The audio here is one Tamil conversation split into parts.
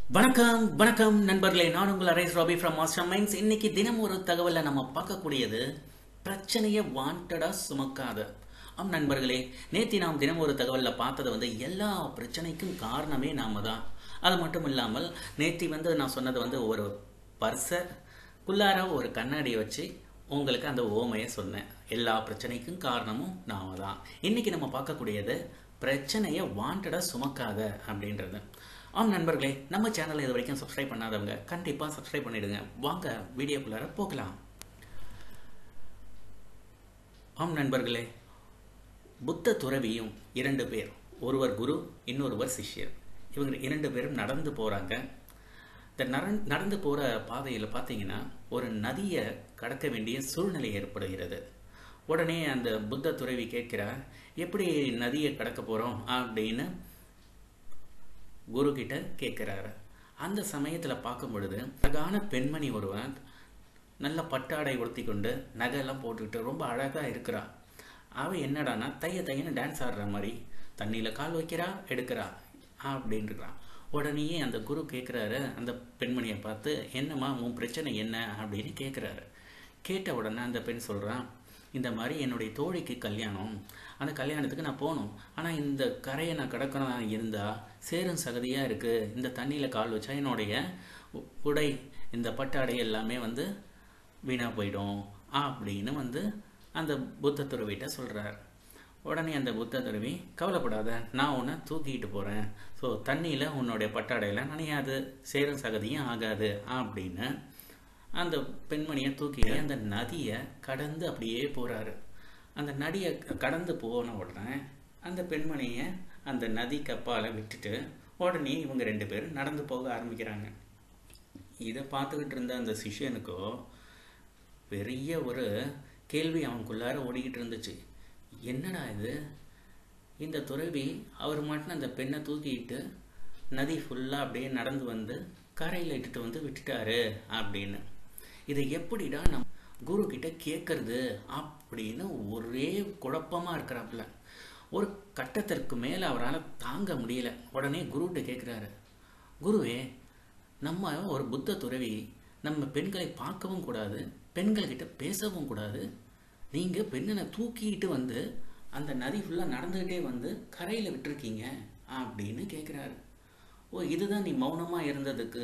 வணக்கம் வணக்கம் நண்பர்களே நான் உங்கள் அரேஸ் ராபி ஃப்ரம் மாஸ்டர் மைண்ட்ஸ் இன்னைக்கு தினம் ஒரு தகவலை நம்ம பார்க்கக்கூடியது பிரச்சனையை வாண்டடா சுமக்காத ஆம் நண்பர்களே நேத்தி நாம் தினம் ஒரு தகவலில் பார்த்தது வந்து எல்லா பிரச்சனைக்கும் காரணமே நாம தான் அது மட்டும் இல்லாமல் நேத்தி வந்து நான் சொன்னது வந்து ஒரு பர்ஸை குள்ளார ஒரு கண்ணாடியை வச்சு உங்களுக்கு அந்த ஓமையை சொன்னேன் எல்லா பிரச்சனைக்கும் காரணமும் நாம தான் இன்னைக்கு நம்ம பார்க்கக்கூடியது பிரச்சனையை வாண்டடா சுமக்காத அப்படின்றது ஆம் நண்பர்களே நம்ம சேனலை இது வரைக்கும் சப்ஸ்கிரைப் பண்ணாதவங்க கண்டிப்பாக சப்ஸ்கிரைப் பண்ணிடுங்க வாங்க வீடியோக்குள்ளார போகலாம் ஆம் நண்பர்களே புத்த துறவியும் இரண்டு பேர் ஒருவர் குரு இன்னொருவர் சிஷ்யர் இவங்க இரண்டு பேரும் நடந்து போகிறாங்க இந்த நரன் நடந்து போகிற பாதையில் பார்த்தீங்கன்னா ஒரு நதியை கடக்க வேண்டிய சூழ்நிலை ஏற்படுகிறது உடனே அந்த புத்த துறவி கேட்கிறார் எப்படி நதியை கடக்க போகிறோம் அப்படின்னு குரு கிட்ட கேட்குறாரு அந்த சமயத்தில் பார்க்கும் பொழுது அழகான பெண்மணி ஒருவன் நல்ல பட்டாடை உடுத்தி கொண்டு நகையெல்லாம் போட்டுக்கிட்டு ரொம்ப அழகாக இருக்கிறா அவள் என்னடானா தைய தையன்னு டான்ஸ் ஆடுற மாதிரி தண்ணியில் கால் வைக்கிறா எடுக்கிறா அப்படின்றான் உடனேயே அந்த குரு கேட்குறாரு அந்த பெண்மணியை பார்த்து என்னம்மா உன் பிரச்சனை என்ன அப்படின்னு கேட்குறாரு கேட்ட உடனே அந்த பெண் சொல்கிறான் இந்த மாதிரி என்னுடைய தோழிக்கு கல்யாணம் அந்த கல்யாணத்துக்கு நான் போகணும் ஆனால் இந்த கரையை நான் கடக்கணும் இருந்தால் சேரும் சகதியாக இருக்குது இந்த தண்ணியில் கால் வச்சா என்னுடைய உ- உடை இந்த பட்டாடை எல்லாமே வந்து வீணாக போயிடும் அப்படின்னு வந்து அந்த புத்த துறவிட்ட சொல்கிறார் உடனே அந்த புத்த துறவி கவலைப்படாத நான் உன்னை தூக்கிட்டு போகிறேன் ஸோ தண்ணியில் உன்னுடைய பட்டாடையில் நனையாது சேரும் சகதியும் ஆகாது அப்படின்னு அந்த பெண்மணியை தூக்கி அந்த நதியை கடந்து அப்படியே போறாரு அந்த நதியை கடந்து போன உடனே அந்த பெண்மணியை அந்த நதி கப்பால விட்டுட்டு உடனே இவங்க ரெண்டு பேரும் நடந்து போக ஆரம்பிக்கிறாங்க இதை பார்த்துக்கிட்டு இருந்த அந்த சிஷ்யனுக்கோ பெரிய ஒரு கேள்வி அவனுக்குள்ளார ஓடிக்கிட்டு இருந்துச்சு என்னடா இது இந்த துறவி அவர் மட்டும் அந்த பெண்ணை தூக்கிட்டு நதி ஃபுல்லாக அப்படியே நடந்து வந்து கரையில் இட்டுட்டு வந்து விட்டுட்டாரு அப்படின்னு இதை எப்படிடா நம் குரு கிட்ட கேட்கறது அப்படின்னு ஒரே குழப்பமா இருக்கிறாப்புல ஒரு கட்டத்திற்கு மேலே அவரால் தாங்க முடியல உடனே குருகிட்ட கேட்குறாரு குருவே நம்ம ஒரு புத்த துறவி நம்ம பெண்களை பார்க்கவும் கூடாது பெண்கள்கிட்ட பேசவும் கூடாது நீங்கள் பெண்ணனை தூக்கிட்டு வந்து அந்த நதி ஃபுல்லாக நடந்துக்கிட்டே வந்து கரையில் விட்டுருக்கீங்க அப்படின்னு கேட்குறாரு ஓ இதுதான் நீ மௌனமாக இருந்ததுக்கு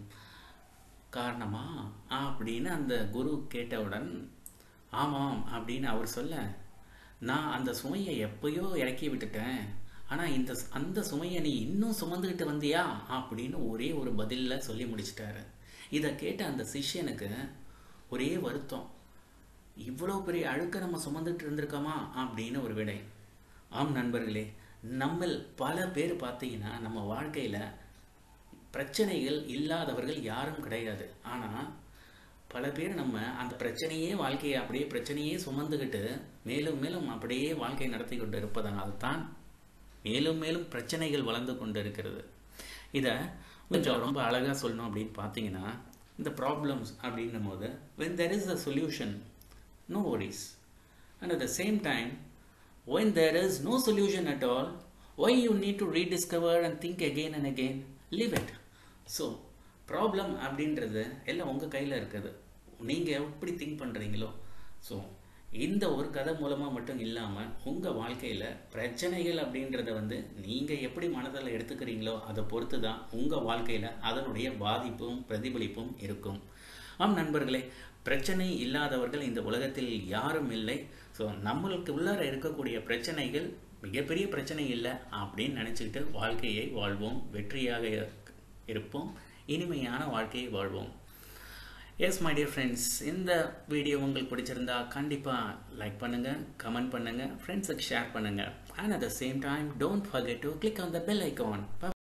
காரணமா அப்படின்னு அந்த குரு கேட்டவுடன் ஆமாம் அப்படின்னு அவர் சொல்ல நான் அந்த சுமையை எப்பயோ இறக்கி விட்டுட்டேன் ஆனால் இந்த அந்த சுமையை நீ இன்னும் சுமந்துக்கிட்டு வந்தியா அப்படின்னு ஒரே ஒரு பதிலில் சொல்லி முடிச்சிட்டாரு இதை கேட்ட அந்த சிஷ்யனுக்கு ஒரே வருத்தம் இவ்வளோ பெரிய அழுக்க நம்ம சுமந்துட்டு இருந்திருக்கோமா அப்படின்னு ஒரு விடை ஆம் நண்பர்களே நம்மில் பல பேர் பார்த்தீங்கன்னா நம்ம வாழ்க்கையில் பிரச்சனைகள் இல்லாதவர்கள் யாரும் கிடையாது ஆனால் பல பேர் நம்ம அந்த பிரச்சனையே வாழ்க்கையை அப்படியே பிரச்சனையே சுமந்துக்கிட்டு மேலும் மேலும் அப்படியே வாழ்க்கை நடத்தி கொண்டு இருப்பதனால் தான் மேலும் மேலும் பிரச்சனைகள் வளர்ந்து கொண்டு இருக்கிறது இதை கொஞ்சம் ரொம்ப அழகாக சொல்லணும் அப்படின்னு பார்த்தீங்கன்னா இந்த ப்ராப்ளம்ஸ் அப்படின்னும் போது when there is a solution no worries and at the same time when there is no solution at all why you need to rediscover and think again and again leave it so problem அப்படின்றது எல்லாம் உங்கள் கையில் இருக்குது நீங்கள் எப்படி திங்க் பண்ணுறீங்களோ ஸோ இந்த ஒரு கதை மூலமாக மட்டும் இல்லாமல் உங்கள் வாழ்க்கையில் பிரச்சனைகள் அப்படின்றத வந்து நீங்கள் எப்படி மனதில் எடுத்துக்கிறீங்களோ அதை பொறுத்து தான் உங்கள் வாழ்க்கையில் அதனுடைய பாதிப்பும் பிரதிபலிப்பும் இருக்கும் ஆம் நண்பர்களே பிரச்சனை இல்லாதவர்கள் இந்த உலகத்தில் யாரும் இல்லை ஸோ நம்மளுக்கு உள்ளார இருக்கக்கூடிய பிரச்சனைகள் மிகப்பெரிய பிரச்சனை இல்லை அப்படின்னு நினச்சிக்கிட்டு வாழ்க்கையை வாழ்வோம் வெற்றியாக இருப்போம் இனிமையான வாழ்க்கையை வாழ்வோம் எஸ் மை டியர் ஃப்ரெண்ட்ஸ் இந்த வீடியோ உங்களுக்கு பிடிச்சிருந்தா கண்டிப்பாக லைக் பண்ணுங்கள் கமெண்ட் பண்ணுங்கள் ஃப்ரெண்ட்ஸுக்கு ஷேர் பண்ணுங்கள் and at the same time don't forget to click on the bell icon